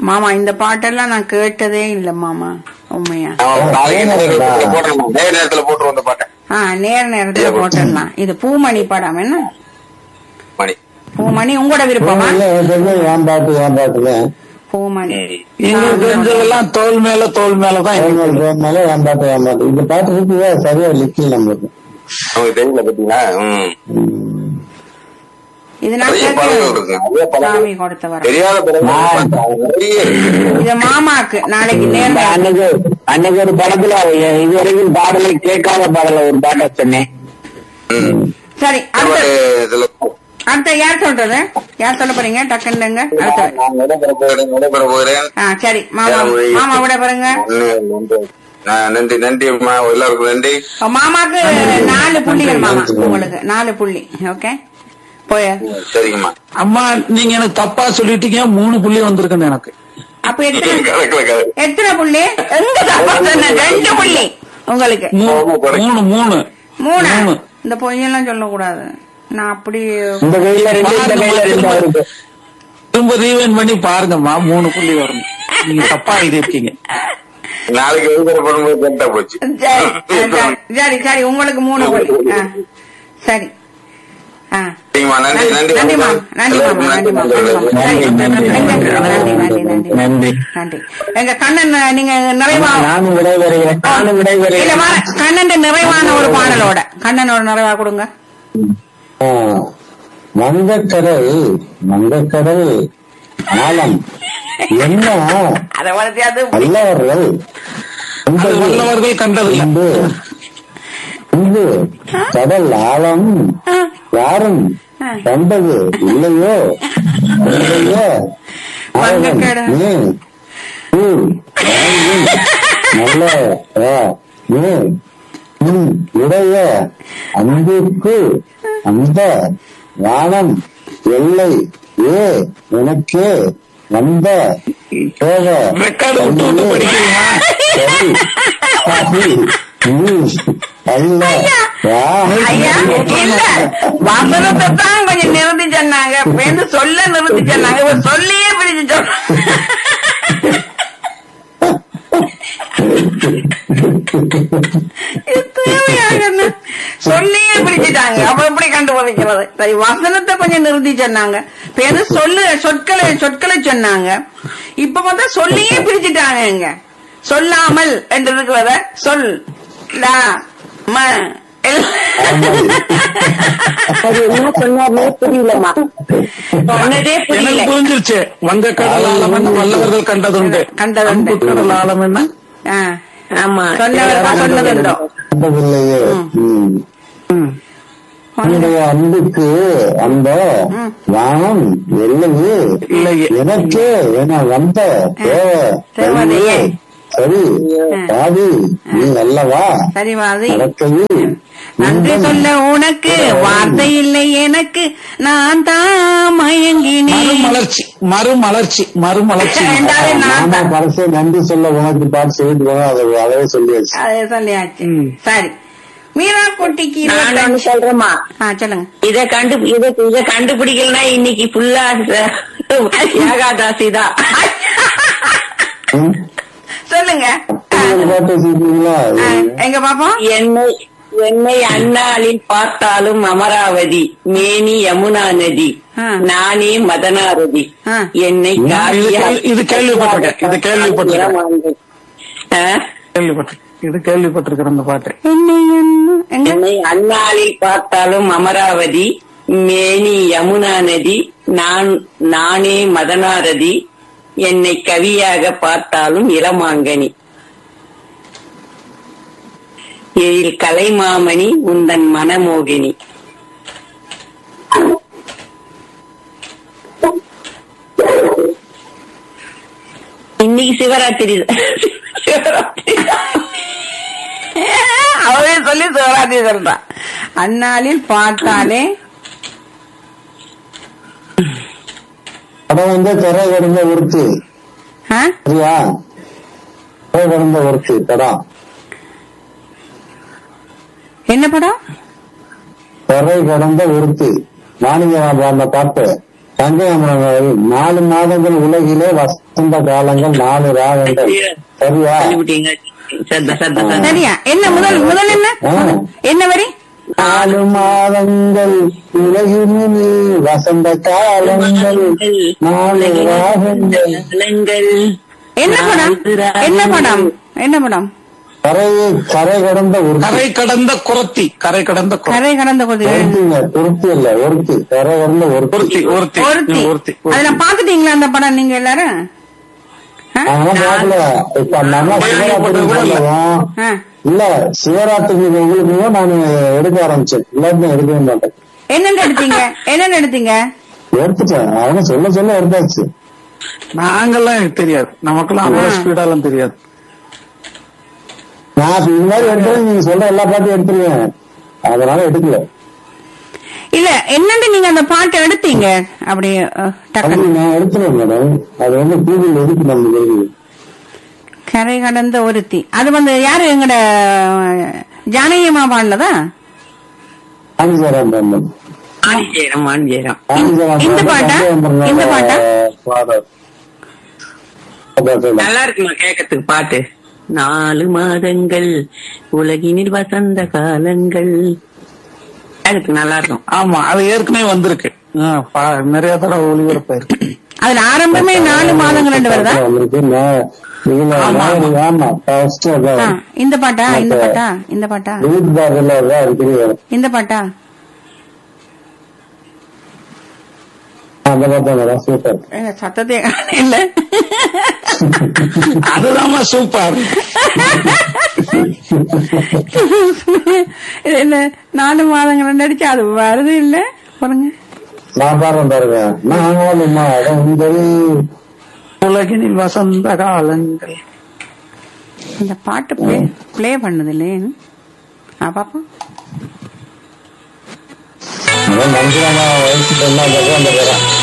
மாமா இந்த பாட்டெல்லாம் நான் கேட்டதே இல்ல மாமா உண்மையா அவன் நாளைக்கு நேரத்துல போட்டுருவோம் நேர நேரத்துல போட்டுருவோம் இந்த பாட்டை ஆ நேர நேரத்துல போட்டுடலாம் இது பூமணி படம் என்ன மணி பூமணி உங்களோட விருப்பமா இல்ல, எப்பவுமே என் பாட்டு என் பாட்டுல பூமணி எங்களுக்கு தெரிஞ்சதெல்லாம் தோல் மேல தோல் மேலதான் எங்களுக்கு மேல என் பாட்டு என் பாட்டு இந்த பாட்டு இருக்குதா சரியா லிக்கில் நம்மளுக்கு நமக்கு தெரியல பாத்தீங்களா ம் ம். இது நான் நிறைய பாடல்கள் கேட்கிறேன். இருக்கு நிறைய சாமி பாடல்கள் கொடுத்த வரம் தெரியாத பாடல்கள் நிறைய இருக்கு. இது மாமாக்கு நாளைக்கு நேர இந்த அன்னைக்கு அன்னைக்கு ஒரு படத்துல இது வரைக்கும் பாடலை கேட்காத பாடல ஒரு பாட்டை சொன்னேன் ம். சரி இந்த அடுத்த பாட்டு இதுல அடுத்த யார் சொல்றது யார் சொல்ல போறீங்க டக்குன்னுங்க அடுத்த நான் விடைபெற போகிறேன் விடைபெற போகிறேன் ஆ சரி மாமா மாமா விட பாருங்க நன்றி. நான் நன்றி நன்றி அம்மா எல்லாருக்கும் நன்றி மாமாக்கு நாலு புள்ளிகள் மாமா உங்களுக்கு நாலு புள்ளி ஓகே போய சரிங்கம்மா அம்மா நீங்க எனக்கு தப்பா சொல்லிட்டீங்க மூணு புள்ளி வந்திருக்குன்னு எனக்கு அப்ப எத்தனை கலக்கல கலக்கல எத்தனை புள்ளி எங்க தப்பா சொன்ன ரெண்டு புள்ளி உங்களுக்கு மூ- மூணு மூணு மூணா மூணு. இந்த பொய்யெல்லாம் சொல்லக்கூடாது நான் அப்படி இந்த கையில ரெண்டு இந்த கையில ரெண்டு அவருக்கு திரும்ப ரீவைன் பண்ணி பாருங்கம்மா மூணு புள்ளி வரணும் நீங்க தப்பா எழுதிருக்கீங்க நாளைக்கு விடைபெற பண்ணும்போது கரெக்டா போச்சு சரி சரி, சரி சரி உங்களுக்கு மூணு புள்ளி ஆ, சரி ஆ சரிங்கம்மா நன்றி நன்றி நன்றி மாமா நன்றி மாமா நன்றி மாமா நன்றி மாமா. சரி, நன்றி, நன்றி நன்றி நன்றி நன்றி நன்றி நன்றி எங்க கண்ணன் நீங்க நிறைவா நானும் விடைபெறுகிறேன் நானும் இல்ல விடைபெறுகிறேன் வா கண்ணன் நிறைவான ஒரு பாடலோட கண்ணனோட நிறைவா கொடுங்க ஆ, வங்கக்கடல் வங்கக்கடல் ஆழம் என்ன அதை வளர்த்தியாது வல்லவர்கள் அது வல்லவர்கள் கண்டதில்லை இந்து இந்து கடல் ஆழம் யாரும் கண்டது இல்லையோ இல்லையோ ஆழம் வங்கக்கடல். நீ பூ வாயும் நல்ல ஆ, நீ உன் உடைய அன்பிற்கு அந்த வானம் எல்லை ஏ உனக்கே வந்த சோக ரெக்கார்டு விட்டு விட்டு படிக்கிறீங்களா சரி சரி நீ அல்ல வா. ஐயா இல்ல வசனத்தை தான் கொஞ்சம் நிறுத்தி சொன்னாங்க பேருந்து சொல்ல நிறுத்தி சொன்னாங்க இவர் சொல்லியே பிடிச்சு சொன்னாங்க இது தேவையாக என்ன? சொல்லியே பிடிச்சிட்டாங்க அப்ப எப்படி கண்டுபிடிக்கிறது சரி வசனத்தை கொஞ்சம் நிறுத்தி சொன்னாங்க பேரு சொல்லு சொற்களை சொற்களை சொன்னாங்க இப்ப பார்த்தா சொல்லியே பிரிச்சுட்டாங்க இங்க சொல்லாமல் என்று இருக்கிறத சொல் லா ம எல். அது என்ன சொன்னார்னே புரியலமா சொன்னதே எனக்கு புரியல புரிஞ்சிருச்சு வங்கக்கடல் ஆழம் என்ன வல்லவர்கள் கண்டதுண்டு கண்டதுண்டு. கடல் ஆழம் என்ன ஆ. ஆமா சொன்னவர் சொன்னதுண்டோ கண்டதில்லையே ம். உன்னுடைய அன்புக்கு அந்த வானம் எல்லையே இல்லையே. எனக்கு என வந்த தேவ தேவதையே. சரி பாதி நீ அல்லவா சரி வாதி நடக்கையில் நன்றி சொல்ல உனக்கு வார்த்தை இல்லை எனக்கு நான் தான் மயங்கினேன் மறுமலர்ச்சி மறுமலர்ச்சி மறுமலர்ச்சி ரெண்டாவது நான் மாமா தான் கடைசியா நன்றி சொல்ல உனக்கு பாட்டு சொல்லிட்டு போனா அதை அதவே சொல்லியாச்சு அதே சொல்லியாச்சு ம். சரி மீரா குட்டிக்கு நான் ஒண்ணு இருபத்தஞ்சு சொல்றேமா ஆ சொல்லுங்க இத கண்டு இத இத கண்டுபிடிக்கலன்னா இன்னைக்கு ஃபுல்லா ஏகாதாசி தான் ம்? சொல்லுங்க ஆ, ஒரு பாட்டு வச்சிருக்கீங்களா ஆ, எங்க பாப்போம் என்னை என்னை அண்ணாளில் பார்த்தாலும் அமராவதி மேனி யமுனா நதி ஆ. நானே மதனாரதி ஆ. என்னை இது காவியா- கேள்வி- இது கேள்விப்பட்டிருக்கேன். இது கேள்விப்பட்டிருக்கேன். இளமாங்கை. ஆ? கேள்விப்பட்டு இது கேள்விப்பட்டிருக்கிற அந்த பாட்டு என்னை என்ன- எங்க என்னை அண்ணாளில் பார்த்தாலும் அமராவதி மேனி யமுனா நதி நான் நானே மதனாரதி என்னை கவியாக பார்த்தாலும் இளமாங்கனி எழில் கலைமாமணி உந்தன் மனமோகினி இன்னைக்கு சிவராத்திரி சிவராத்திரி அவரே சொல்லி சிவராத்திரி சொல்றான் அந்நாளில் பார்த்தாலே படம் வந்து திரை கடந்த ஒருத்தி ஆ? சரியா திரை கடந்த ஒருத்தி படம் என்ன படம் திரை கடந்த ஒருத்தி மாணிக்க அந்த பாட்டு தங்கமரங்கள் நாலு மாதங்கள் உலகிலே வசந்த காலங்கள் நாலு ராகங்கள் சரியா சொல்லிவிட்டீங்க சத்த சத்த சத்த சரியா என்ன முதல் முதல் என்ன ஆ. என்ன வரி நாலு மாதங்கள் உலகினிலே வசந்த காலங்கள் நாலு ராகங்கள் நலங்கள் என்ன படம் என்ன படம் என்ன படம் கரையை கரை கடந்த ஒரு கரை கடந்த குரத்தி கரை கடந்த குரத்தி கரை கடந்த கொதி ஒருத்திங்க பொருத்தி இல்ல ஒருத்தி கரை கடந்த ஒரு ஒருத்தி ஒருத்தி ஒருத்தி ஒருத்தி அதுல பாத்துட்டீங்களா அந்த படம் நீங்க எல்லாரும் ஆ? அதெல்லாம் பாக்கல இப்ப நம்ம சிவராத்திரி சொல்லவும் ஆ. இல்ல சிவராத்திரி உங்களுக்கும் நான் எடுக்க ஆரம்பிச்சேன் எல்லாருமே எடுக்கவே மாட்டேன் என்னென்ன எடுத்தீங்க என்னென்ன எடுத்தீங்க எடுத்துட்டேன் அவங்க சொல்ல சொல்ல எடுத்தாச்சு நாங்கெல்லாம் எனக்கு தெரியாது நமக்கெல்லாம் அவ்வளவு ஸ்பீடாலாம் தெரியாது நான் இப்ப இது மாதிரி எடுத்தது நீங்க சொல்ற எல்லா பாட்டும் எடுத்துருவேன் அதனால எடுக்கல இல்ல என்னென்ன நீங்க அந்த பாட்டை எடுத்தீங்க அப்படி அஹ், அது டக்குன்னு நான் எடுத்துருவேன் மேடம் அது வந்து கூகுள் இருக்கு நம்ம தெரியுது கரை கடந்த ஒருத்தி அது வந்து யாரு எங்கட அஹ், ஜானகியம்மா பாடினதா ஆஞ்சிஜரம் மேடம் ஆஞ்சேரம் ஆஞ்சேரம் ஆஞ்சிஜரம் இந்த பாட்டா? இந்த பாட்டா? பாடல் அதான் சொல்றேன். நல்லா இருக்குமா கேட்கறதுக்கு பாட்டு நாலு மாதங்கள் உலகினில் வசந்த காலங்கள் அதுக்கு நல்லா இருக்கும் ஆமா அது ஏற்கனவே வந்திருக்கு ஆ, பா- நிறைய தடவை ஒளிபரப்பாயிருக்கு அதுல ஆரம்பமே நாலு மாதங்கள் ரெண்டு வருதா வந்திருக்கு. நான் இதுல நான் ஆமா ஃபர்ஸ்ட் ஆ, அதான் இந்த பாட்டா இந்த பாட்டா இந்த பாட்டா வீட்டு பாடல தான் அடிக்கடி வரும் இந்த பாட்டா அந்த பாட்டு மேடம் சூப்பர் ஏங்க, சத்தத்தை இல்ல அதுதான் சூப்பர் இது என்ன நாலு மாதங்கள் ரெண்டு அடிச்சு அது வருது இல்ல பாருங்க நான் பாடுறேன் பாருங்க நாலு மாதங்கள் உலகினில் வசந்த காலங்கள் இந்த பாட்டு பிளே பிளே பண்ணது இல்லையே ஆ பாப்பா மஞ்சள் வயசுக்கு என்ன அந்த